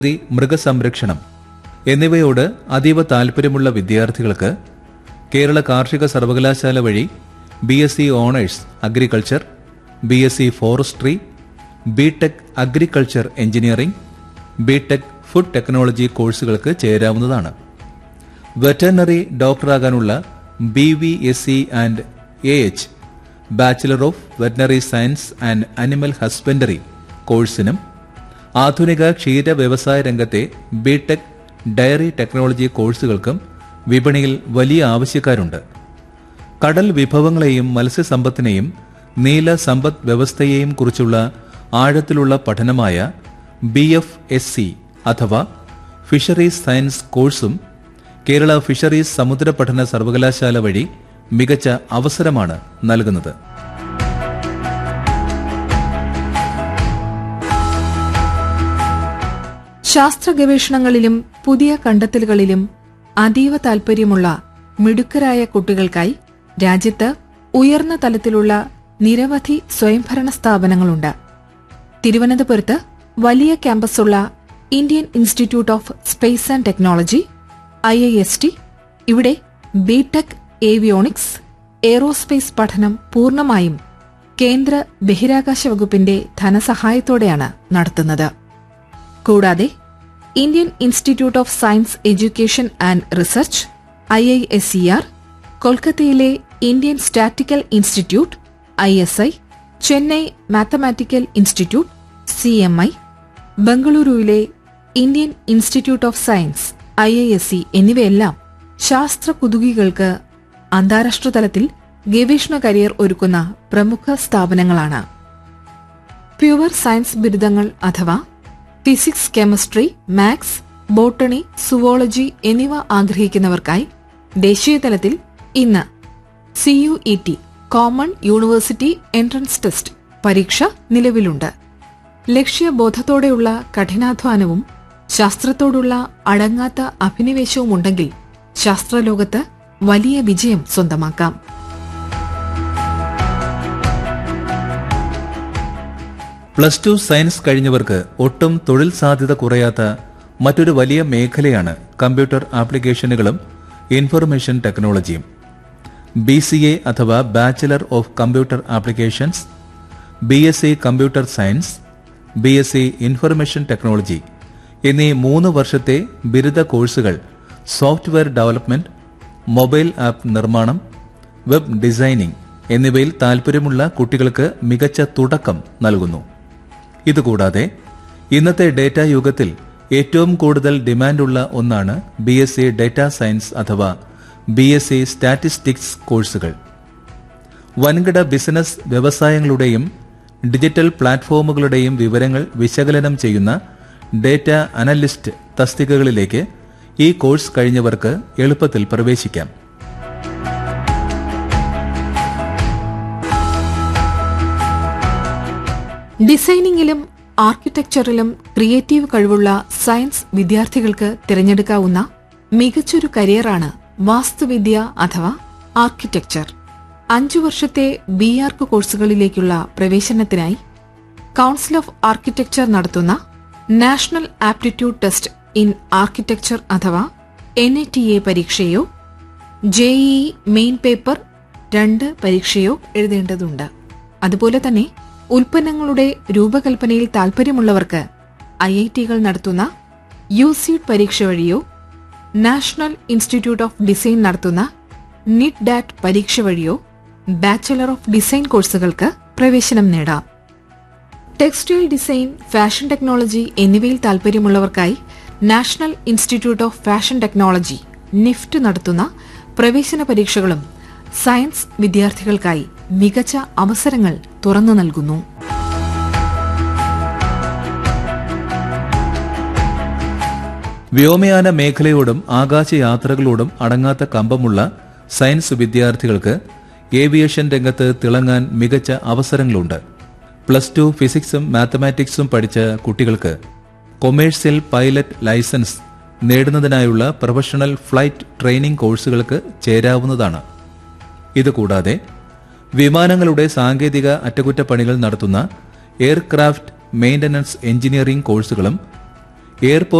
തി മൃഗസംരക്ഷണം എന്നിവയോട് അതീവ താൽപ്പര്യമുള്ള വിദ്യാർത്ഥികൾക്ക് കേരള കാർഷിക സർവകലാശാല വഴി B S C honours agriculture B S C forestry B tech agriculture engineering B tech food technology കോഴ്സുകൾക്ക് ചേരാവുന്നതാണ് വെറ്ററിനറി ഡോക്ടറാകാനുള്ള B V S C and A H bachelor of veterinary science and animal husbandry കോഴ്സിനും ആധുനിക ക്ഷീര വ്യവസായ രംഗത്തെ B tech dairy technology കോഴ്സുകൾക്കും വിപണിയിൽ വലിയ ആവശ്യക്കാരുണ്ട് കടൽ വിഭവങ്ങളെയും മത്സ്യസമ്പത്തിനെയും നീല സമ്പദ് വ്യവസ്ഥയെയും കുറിച്ചുള്ള ആഴത്തിലുള്ള പഠനമായ ബി എഫ് എസ് സി അഥവാ ഫിഷറീസ് സയൻസ് കോഴ്സും കേരള ഫിഷറീസ് സമുദ്ര പഠന സർവകലാശാല വഴി മികച്ച അവസരമാണ് നൽകുന്നത് ശാസ്ത്ര ഗവേഷണങ്ങളിലും പുതിയ കണ്ടെത്തലുകളിലും അതീവ താൽപര്യമുള്ള മിടുക്കരായ കുട്ടികൾക്കായി രാജ്യത്ത് ഉയർന്ന തലത്തിലുള്ള നിരവധി സ്വയംഭരണ സ്ഥാപനങ്ങളുണ്ട് തിരുവനന്തപുരത്ത് വലിയ ക്യാമ്പസുള്ള Indian institute of space and technology I I S T ഇവിടെ ബിടെക് ഏവിയോണിക്സ് എയ്റോസ്പേസ് പഠനം പൂർണ്ണമായും കേന്ദ്ര ബഹിരാകാശ വകുപ്പിന്റെ ധനസഹായത്തോടെയാണ് നടത്തുന്നത് കൂടാതെ Indian institute of science education and research I I S C R കൊൽക്കത്തയിലെ Indian statistical institute I S I Chennai mathematical institute C M I ബംഗളൂരുവിലെ Indian institute of science I I S C എന്നിവയെല്ലാം ശാസ്ത്ര കുതുകികൾക്ക് അന്താരാഷ്ട്ര തലത്തിൽ ഗവേഷണ career ഒരുക്കുന്ന പ്രമുഖ സ്ഥാപനങ്ങളാണ് പ്യുവർ സയൻസ് ബിരുദങ്ങൾ അഥവാ physics chemistry maths botany zoology എന്നിവ ആഗ്രഹിക്കുന്നവർക്കായി ദേശീയ തലത്തിൽ ഇന്ന് C U E T common university entrance test പരീക്ഷ നിലവിലുണ്ട് ലക്ഷ്യബോധത്തോടെയുള്ള കഠിനാധ്വാനവും ശാസ്ത്രത്തോടുള്ള അടങ്ങാത്ത അഭിനിവേശവും ഉണ്ടെങ്കിൽ ശാസ്ത്രലോകത്ത് വലിയ വിജയം സ്വന്തമാക്കാം പ്ലസ് ടു സയൻസ് കഴിഞ്ഞവർക്ക് ഒട്ടും തൊഴിൽ സാധ്യത കുറയാത്ത മറ്റൊരു വലിയ മേഖലയാണ് കമ്പ്യൂട്ടർ ആപ്ലിക്കേഷനുകളും ഇൻഫർമേഷൻ ടെക്നോളജിയും ബി സി എ അഥവാ bachelor of computer applications B S C computer science B S C information technology എന്നീ മൂന്ന് വർഷത്തെ ബിരുദ കോഴ്സുകൾ സോഫ്റ്റ്വെയർ ഡെവലപ്മെന്റ് മൊബൈൽ ആപ്പ് നിർമ്മാണം വെബ് ഡിസൈനിംഗ് എന്നിവയിൽ താൽപ്പര്യമുള്ള കുട്ടികൾക്ക് മികച്ച തുടക്കം നൽകുന്നു ഇതുകൂടാതെ ഇന്നത്തെ ഡേറ്റ യുഗത്തിൽ ഏറ്റവും കൂടുതൽ ഡിമാൻഡുള്ള ഒന്നാണ് B S C data science അഥവാ ബി എസ് സി സ്റ്റാറ്റിസ്റ്റിക്സ് കോഴ്സുകൾ വൻകിട ബിസിനസ് വ്യവസായങ്ങളുടെയും ഡിജിറ്റൽ പ്ലാറ്റ്ഫോമുകളുടെയും വിവരങ്ങൾ വിശകലനം ചെയ്യുന്ന ഡേറ്റ അനലിസ്റ്റ് തസ്തികകളിലേക്ക് ഈ കോഴ്സ് കഴിഞ്ഞവർക്ക് എളുപ്പത്തിൽ പ്രവേശിക്കാം ഡിസൈനിങ്ങിലും ആർക്കിടെക്ചറിലും ക്രിയേറ്റീവ് കഴിവുള്ള സയൻസ് വിദ്യാർത്ഥികൾക്ക് തിരഞ്ഞെടുക്കാവുന്ന മികച്ചൊരു കരിയറാണ് വാസ്തുവിദ്യ അഥവാ ആർക്കിടെക്ചർ അഞ്ചു വർഷത്തെ ബി ആർക്ക് കോഴ്സുകളിലേക്കുള്ള പ്രവേശനത്തിനായി കൗൺസിൽ ഓഫ് ആർക്കിടെക്ചർ നടത്തുന്ന national aptitude test in architecture അഥവാ എൻ എ ടി എ പരീക്ഷയോ ജെഇഇ മെയിൻ പേപ്പർ രണ്ട് പരീക്ഷയോ എഴുതേണ്ടതുണ്ട് അതുപോലെ തന്നെ ഉൽപ്പന്നങ്ങളുടെ രൂപകൽപ്പനയിൽ താൽപ്പര്യമുള്ളവർക്ക് ഐ ഐ ടികൾ നടത്തുന്ന യു സീഡ് പരീക്ഷ വഴിയോ നാഷണൽ ഇൻസ്റ്റിറ്റ്യൂട്ട് ഓഫ് ഡിസൈൻ നടത്തുന്ന നിറ്റ് ഡാറ്റ് പരീക്ഷ വഴിയോ ബാച്ചലർ ഓഫ് ഡിസൈൻ കോഴ്സുകൾക്ക് പ്രവേശനം നേടാം ടെക്സ്റ്റൈൽ ഡിസൈൻ ഫാഷൻ ടെക്നോളജി എന്നിവയിൽ താൽപ്പര്യമുള്ളവർക്കായി national institute of fashion technology NIFT നടത്തുന്ന പ്രവേശന പരീക്ഷകളും സയൻസ് വിദ്യാർത്ഥികൾക്കായി മികച്ച അവസരങ്ങൾ തുറന്നു നൽകുന്നു വ്യോമയാന മേഖലയോടും ആകാശയാത്രകളോടും അടങ്ങാത്ത കമ്പമുള്ള സയൻസ് വിദ്യാർത്ഥികൾക്ക് ഏവിയേഷൻ രംഗത്ത് തിളങ്ങാൻ മികച്ച അവസരങ്ങളുണ്ട് പ്ലസ് ടു ഫിസിക്സും മാത്തമാറ്റിക്സും പഠിച്ച കുട്ടികൾക്ക് കൊമേഴ്സ്യൽ പൈലറ്റ് ലൈസൻസ് നേടുന്നതിനായുള്ള പ്രൊഫഷണൽ ഫ്ലൈറ്റ് ട്രെയിനിംഗ് കോഴ്സുകൾക്ക് ചേരാവുന്നതാണ് ഇതുകൂടാതെ വിമാനങ്ങളുടെ സാങ്കേതിക അറ്റകുറ്റപ്പണികൾ നടത്തുന്ന എയർക്രാഫ്റ്റ് മെയിന്റനൻസ് എഞ്ചിനീയറിംഗ് കോഴ്സുകളും എയർപോർട്ട്